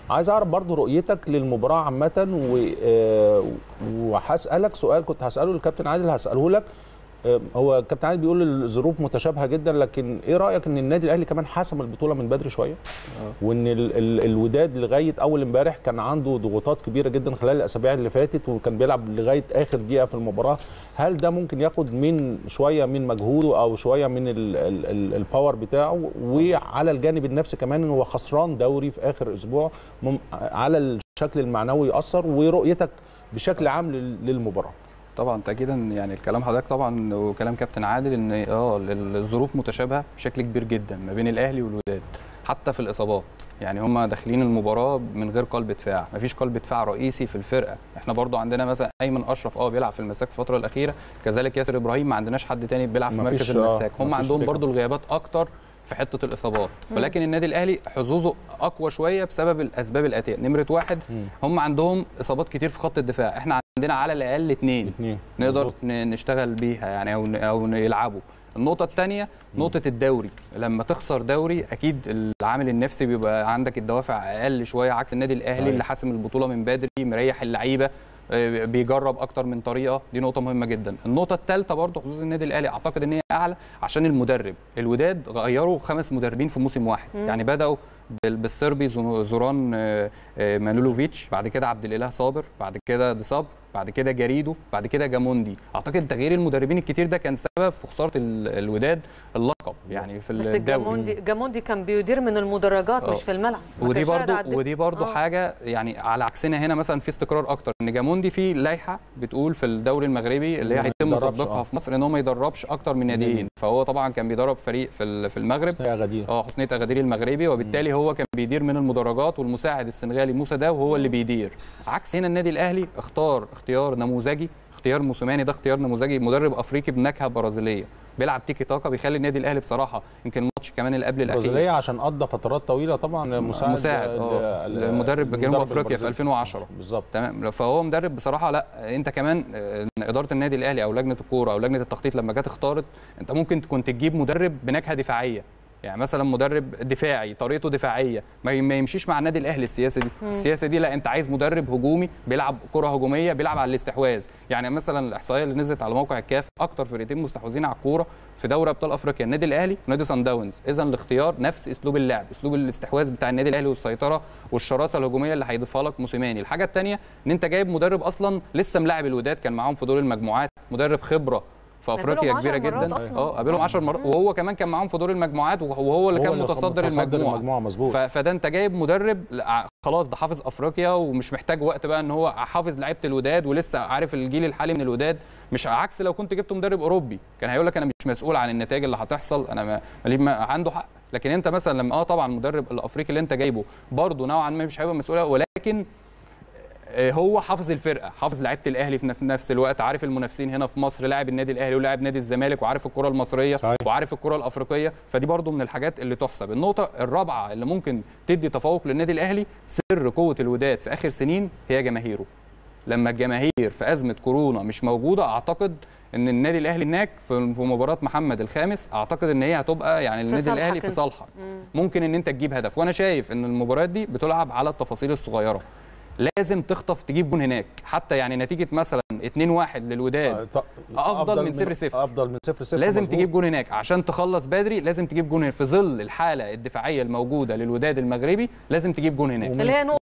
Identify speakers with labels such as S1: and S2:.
S1: عايز اعرف برضو رؤيتك للمباراه عامه و... آه، وهسالك سؤال كنت هساله للكابتن عادل هساله لك آه، هو الكابتن عادل بيقول الظروف متشابهه جدا لكن ايه رايك ان النادي الاهلي كمان حسم البطوله من بدري شويه وان ال... ال... الوداد لغايه اول امبارح كان عنده ضغوطات كبيره جدا خلال الاسابيع اللي فاتت وكان بيلعب لغايه اخر دقيقه في المباراه هل ده ممكن ياخد من شويه من مجهوده او شويه من ال... ال... ال... الباور بتاعه وعلى الجانب النفسي كمان ان هو خسران دوري في اخر اسبوع مم... على الشكل المعنوي ياثر ورؤيتك بشكل عام لل... للمباراه
S2: طبعا تاكيدا يعني الكلام حضرتك طبعا وكلام كابتن عادل ان اه الظروف متشابهه بشكل كبير جدا ما بين الاهلي والوداد حتى في الاصابات يعني هم داخلين المباراه من غير قلب دفاع مفيش قلب دفاع رئيسي في الفرقه احنا برضو عندنا مثلا ايمن اشرف اه بيلعب في المساك في الفتره الاخيره كذلك ياسر ابراهيم ما عندناش حد تاني بيلعب في
S1: مفيش-
S2: مركز
S1: آه،
S2: المساك هم
S1: مفيش
S2: عندهم
S1: بيك
S2: برضو الغيابات اكتر في حته الاصابات ولكن النادي الاهلي حظوظه اقوى شويه بسبب الاسباب الاتيه نمره واحد هم عندهم اصابات كتير في خط الدفاع احنا عندنا على الاقل اثنين
S1: اثنين
S2: نقدر
S1: مظبوط.
S2: ن- نشتغل بيها يعني او ن- او يلعبوا النقطة الثانية نقطة الدوري لما تخسر دوري أكيد العامل النفسي بيبقى عندك الدوافع أقل شوية عكس النادي الأهلي
S1: صحيح.
S2: اللي حاسم البطولة من بدري مريح اللعيبة آه، بيجرب أكتر من طريقة دي نقطة مهمة جدا النقطة الثالثة برضه حظوظ النادي الأهلي أعتقد إن هي أعلى عشان المدرب الوداد غيروا خمس مدربين في موسم واحد يعني بدأوا بال- بالسربي زو- زوران آه، آه، مانولوفيتش بعد كده عبد الاله صابر بعد كده ديصاب بعد كده جاريدو بعد كده جاموندي اعتقد تغيير المدربين الكتير ده كان سبب في خساره ال- الوداد اللقب يعني في
S3: بس
S2: الدوري
S3: جاموندي جاموندي كان بيدير من المدرجات
S2: آه.
S3: مش في الملعب ما
S2: ودي
S3: كانش قاعد على
S2: برضو
S3: الدكة.
S2: ودي برضو
S3: آه.
S2: حاجه يعني على عكسنا هنا مثلا في استقرار اكتر ان جاموندي في لائحه بتقول في الدوري المغربي اللي هي
S1: ما
S2: هيتم
S1: يدربش،
S2: تطبيقها
S1: آه.
S2: في مصر ان هو ما يدربش اكتر من ناديين فهو طبعا كان بيدرب فريق في ال- في المغرب
S1: يا غدير
S2: اه حسنيه اغادير المغربي وبالتالي هو كان بيدير من المدرجات والمساعد السنغالي موسى داو هو اللي بيدير عكس هنا النادي الاهلي اختار اختيار نموذجي اختيار موسيماني ده اختيار نموذجي مدرب افريقي بنكهه برازيليه بيلعب تيكي تاكا بيخلي النادي الاهلي بصراحه يمكن الماتش كمان اللي قبل الاخير
S1: البرازيليه عشان قضى فترات طويله طبعا مساعد
S2: مساعد اه
S1: ل-
S2: المدرب جنوب
S1: المدرب
S2: افريقيا في
S1: البرازيلي.
S2: 2010
S1: بالظبط
S2: تمام فهو مدرب بصراحه لا انت كمان آه، اداره النادي الاهلي او لجنه الكوره او لجنه التخطيط لما جت اختارت انت ممكن كنت تجيب مدرب بنكهه دفاعيه يعني مثلا مدرب دفاعي طريقته دفاعيه ما ي- ما يمشيش مع النادي الاهلي السياسه دي السياسه دي لا انت عايز مدرب هجومي بيلعب كره هجوميه بيلعب على الاستحواذ يعني مثلا الاحصائيه اللي نزلت على موقع الكاف اكتر فرقتين مستحوذين على الكوره في دوري ابطال افريقيا النادي الاهلي ونادي سان داونز اذا الاختيار نفس اسلوب اللعب اسلوب الاستحواذ بتاع النادي الاهلي والسيطره والشراسه الهجوميه اللي هيضيفها لك موسيماني الحاجه الثانيه ان انت جايب مدرب اصلا لسه ملاعب الوداد كان معاهم في دور المجموعات مدرب خبره في افريقيا
S3: قابلهم
S2: كبيره
S3: 10 مرات
S2: جدا
S3: أصلاً.
S2: اه قابلهم 10 مرات وهو كمان كان معاهم في دور المجموعات وهو اللي
S1: هو
S2: كان
S1: اللي
S2: متصدر
S1: متصدر
S2: المجموعه
S1: المجموعة، مظبوط.
S2: ف- فده انت جايب مدرب لا، خلاص ده حافظ افريقيا ومش محتاج وقت بقى ان هو حافظ لعيبه الوداد ولسه عارف الجيل الحالي من الوداد مش عكس لو كنت جبت مدرب اوروبي كان هيقول لك انا مش مسؤول عن النتائج اللي هتحصل انا ما مالي- ما عنده حق لكن انت مثلا لما اه طبعا المدرب الافريقي اللي انت جايبه برضه نوعا ما مش هيبقى مسؤول ولكن آه، هو حافظ الفرقه حافظ لعيبه الاهلي في نف- نفس الوقت عارف المنافسين هنا في مصر لاعب النادي الاهلي ولاعب نادي الزمالك وعارف الكره المصريه
S1: صحيح.
S2: وعارف الكره الافريقيه فدي برضو من الحاجات اللي تحسب النقطه الرابعه اللي ممكن تدي تفوق للنادي الاهلي سر قوه الوداد في اخر سنين هي جماهيره لما الجماهير في ازمه كورونا مش موجوده اعتقد ان النادي الاهلي هناك في في مباراه محمد الخامس اعتقد ان هي هتبقى يعني النادي
S3: صالحك
S2: الاهلي في
S3: انت.
S2: صالحك ممكن ان انت تجيب هدف وانا شايف ان المباريات دي بتلعب على التفاصيل الصغيره لازم تخطف تجيب جون هناك حتى يعني نتيجه مثلا 2-1 للوداد
S1: ط-
S2: أفضل من صفر صفر.
S1: افضل من صفر صفر
S2: لازم
S1: مظبوط.
S2: تجيب جون هناك عشان تخلص بدري لازم تجيب جون هناك في ظل الحاله الدفاعيه الموجوده للوداد المغربي لازم تجيب جون هناك
S3: اللي هي نقطه